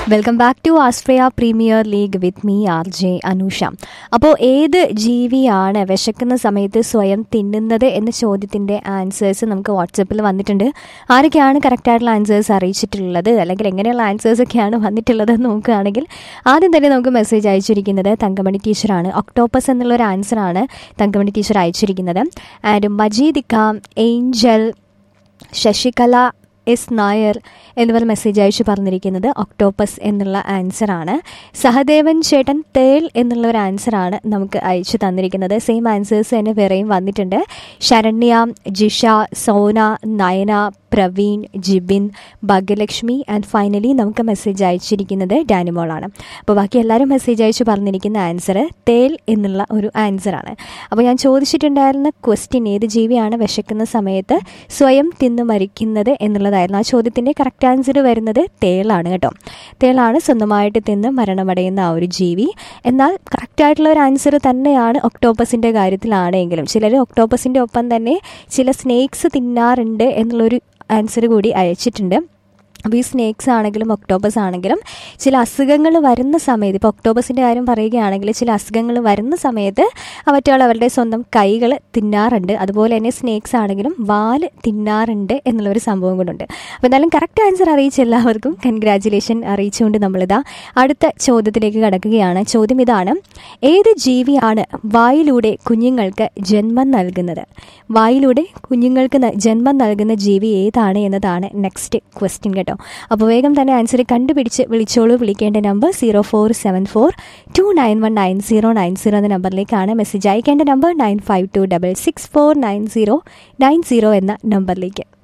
welcome back to Austria premier league with me R J Anusha അപ്പോൾ ഏത് ജീവിയാണ് വിശക്കുന്ന സമയത്ത് സ്വയം തിന്നുന്നത് എന്ന ചോദ്യത്തിൻ്റെ ആൻസേഴ്സ് നമുക്ക് വാട്സപ്പിൽ വന്നിട്ടുണ്ട് ആരൊക്കെയാണ് കറക്റ്റായിട്ടുള്ള ആൻസേഴ്സ് അറിയിച്ചിട്ടുള്ളത് അല്ലെങ്കിൽ എങ്ങനെയുള്ള ആൻസേഴ്സ് ഒക്കെയാണ് വന്നിട്ടുള്ളത് എന്ന് നോക്കുകയാണെങ്കിൽ ആദ്യം തന്നെ നമുക്ക് മെസ്സേജ് അയച്ചിരിക്കുന്നത് തങ്കമണി ടീച്ചറാണ് ഒക്ടോപ്പസ് എന്നുള്ളൊരു ആൻസറാണ് തങ്കമണി ടീച്ചർ അയച്ചിരിക്കുന്നത് ആൻഡ് മജീദിക്ക ഏഞ്ചൽ ശശികല എസ് നായർ എന്നിവർ മെസ്സേജ് അയച്ചു പറഞ്ഞിരിക്കുന്നത് ഒക്ടോപ്പസ് എന്നുള്ള ആൻസറാണ് സഹദേവൻ ചേട്ടൻ തേൽ എന്നുള്ള ഒരു ആൻസറാണ് നമുക്ക് അയച്ചു തന്നിരിക്കുന്നത് സെയിം ആൻസേഴ്സ് തന്നെ വേറെയും വന്നിട്ടുണ്ട് ശരണ്യ ജിഷ സോന നയന പ്രവീൺ ജിബിൻ ഭാഗ്യലക്ഷ്മി ആൻഡ് ഫൈനലി നമുക്ക് മെസ്സേജ് അയച്ചിരിക്കുന്നത് ഡാനിമോളാണ് അപ്പോൾ ബാക്കി എല്ലാവരും മെസ്സേജ് അയച്ചു പറഞ്ഞിരിക്കുന്ന ആൻസർ തേൽ എന്നുള്ള ഒരു ആൻസറാണ് അപ്പോൾ ഞാൻ ചോദിച്ചിട്ടുണ്ടായിരുന്ന ക്വസ്റ്റ്യൻ ഏത് ജീവിയാണ് വിശക്കുന്ന സമയത്ത് സ്വയം തിന്നു മരിക്കുന്നത് എന്നുള്ളതായിരുന്നു ആ ചോദ്യത്തിൻ്റെ കറക്റ്റ് ആൻസർ വരുന്നത് തേളാണ് കേട്ടോ തേളാണ് സ്വന്തമായിട്ട് തിന്ന് മരണമടയുന്ന ആ ഒരു ജീവി എന്നാൽ കറക്റ്റായിട്ടുള്ള ഒരു ആൻസർ തന്നെയാണ് ഒക്ടോപ്പസിൻ്റെ കാര്യത്തിലാണെങ്കിലും ചിലർ ഒക്ടോപ്പസിൻ്റെ ഒപ്പം തന്നെ ചില സ്നേക്സ് തിന്നാറുണ്ട് എന്നുള്ളൊരു ആൻസർ കൂടി അയച്ചിട്ടുണ്ട് അപ്പോൾ ഈ സ്നേക്സ് ആണെങ്കിലും ഒക്ടോബസ് ആണെങ്കിലും ചില അസുഖങ്ങൾ വരുന്ന സമയത്ത് ഇപ്പോൾ ഒക്ടോബസിൻ്റെ കാര്യം പറയുകയാണെങ്കിൽ ചില അസുഖങ്ങൾ വരുന്ന സമയത്ത് അവറ്റകൾ അവരുടെ സ്വന്തം കൈകൾ തിന്നാറുണ്ട് അതുപോലെ തന്നെ സ്നേക്സ് ആണെങ്കിലും വാല് തിന്നാറുണ്ട് എന്നുള്ളൊരു സംഭവം കൊണ്ടുണ്ട് അപ്പോൾ എന്തായാലും കറക്റ്റ് ആൻസർ അറിയിച്ച എല്ലാവർക്കും കൺഗ്രാറ്റുലേഷൻ അറിയിച്ചുകൊണ്ട് നമ്മളിതാ അടുത്ത ചോദ്യത്തിലേക്ക് കടക്കുകയാണ് ചോദ്യം ഇതാണ് ഏത് ജീവിയാണ് വായിലൂടെ കുഞ്ഞുങ്ങൾക്ക് ജന്മം നൽകുന്നത് വായിലൂടെ കുഞ്ഞുങ്ങൾക്ക് ജന്മം നൽകുന്ന ജീവി ഏതാണ് എന്നതാണ് നെക്സ്റ്റ് ക്വസ്റ്റ്യൻ കേട്ടോ അപ്പോൾ വേഗം തന്നെ ആൻസർ കണ്ടുപിടിച്ച് വിളിച്ചോളൂ വിളിക്കേണ്ട number zero four seven four two nine one nine zero nine zero എന്ന നമ്പറിലേക്കാണ് മെസ്സേജ് അയക്കേണ്ട number nine five two double six four nine zero nine zero എന്ന നമ്പറിലേക്ക്